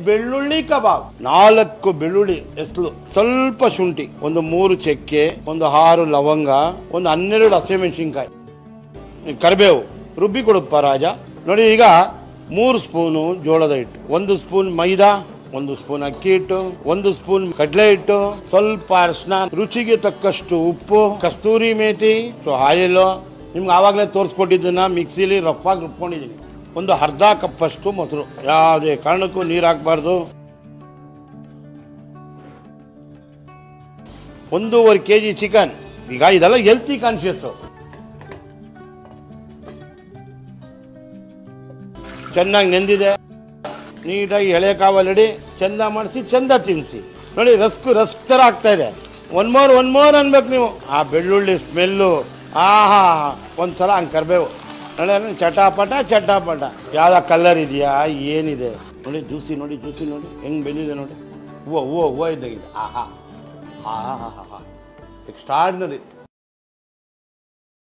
ಬೆಳ್ಳುಳ್ಳಿ ಕಬಾಬ್ ನಾಲ್ಕು ಬೆಳ್ಳುಳ್ಳಿ ಎಸ್ಲು ಸ್ವಲ್ಪ ಶುಂಠಿ ಒಂದು ಮೂರು ಚಕ್ಕೆ ಒಂದು ಆರು ಲವಂಗ ಒಂದು ಹನ್ನೆರಡು ಹಸಿಮೆಣಸಿನ್ಕಾಯಿ ಕರಿಬೇವು ರುಬ್ಬಿ ಕೊಡುತ್ತಪ್ಪ ರಾಜ ನೋಡಿ ಈಗ ಮೂರು ಸ್ಪೂನು ಜೋಳದ ಹಿಟ್ಟು ಒಂದು ಸ್ಪೂನ್ ಮೈದಾ ಒಂದು ಸ್ಪೂನ್ ಅಕ್ಕಿ ಹಿಟ್ಟು ಒಂದು ಸ್ಪೂನ್ ಕಡಲೆ ಹಿಟ್ಟು ಸ್ವಲ್ಪ ಅರಿಶಿನ ರುಚಿಗೆ ತಕ್ಕಷ್ಟು ಉಪ್ಪು ಕಸ್ತೂರಿ ಮೇಥಿ ಆಯಿಲ್ ನಿಮ್ಗೆ ಆವಾಗಲೇ ತೋರಿಸ್ಕೊಟ್ಟಿದ್ದನ್ನ ಮಿಕ್ಸಿಲಿ ರಫ್ ಆಗಿ ರುಬ್ಕೊಂಡಿದ್ದೀನಿ ಒಂದು ಅರ್ಧ ಕಪ್ಪಷ್ಟು ಮೊಸರು ಯಾವುದೇ ಕಾರಣಕ್ಕೂ ನೀರು ಹಾಕಬಾರ್ದು ಒಂದೂವರೆ ಕೆ ಜಿ ಚಿಕನ್ ಈಗ ಇದೆಲ್ಲ ಹೆಲ್ತಿ ಕಾನ್ಶಿಯಸ್ ಚೆನ್ನಾಗಿ ನೆಂದಿದೆ ನೀಟಾಗಿ ಎಳೆ ಕಾವಲಿಡಿ ಚಂದ ಮಾಡಿಸಿ ಚಂದ ತಿನ್ನಿಸಿ ನೋಡಿ ರಸ್ಕು ರಸ್ಕ್ ಥರ ಆಗ್ತಾ ಇದೆ ಒನ್ ಮೋರ್ ಒನ್ ಮೋರ್ ಅನ್ಬೇಕು ನೀವು ಆ ಬೆಳ್ಳುಳ್ಳಿ ಸ್ಮೆಲ್ಲು ಆಹಾ ಒಂದ್ಸಲ ಹಂಗೆ ಕರ್ಬೇವು ನೋಡಿ ಚಟಾಪಟ ಚಟಾಪಟ ಯಾವ್ದ ಕಲರ್ ಇದೆಯಾ ಏನಿದೆ ನೋಡಿ ಜ್ಯೂಸಿ ನೋಡಿ ಜ್ಯೂಸಿ ನೋಡಿ ಹೆಂಗೆ ಬೆಂದಿದೆ ನೋಡಿ ಹೂವು ಹೂವು ಹೂವು ಇದ್ದಂಗಿದೆ ಆಹಾ ಆಹಾ ಹಾ ಹಾ ಎಕ್ಸ್ಟ್ರಾರ್ಡಿನರಿ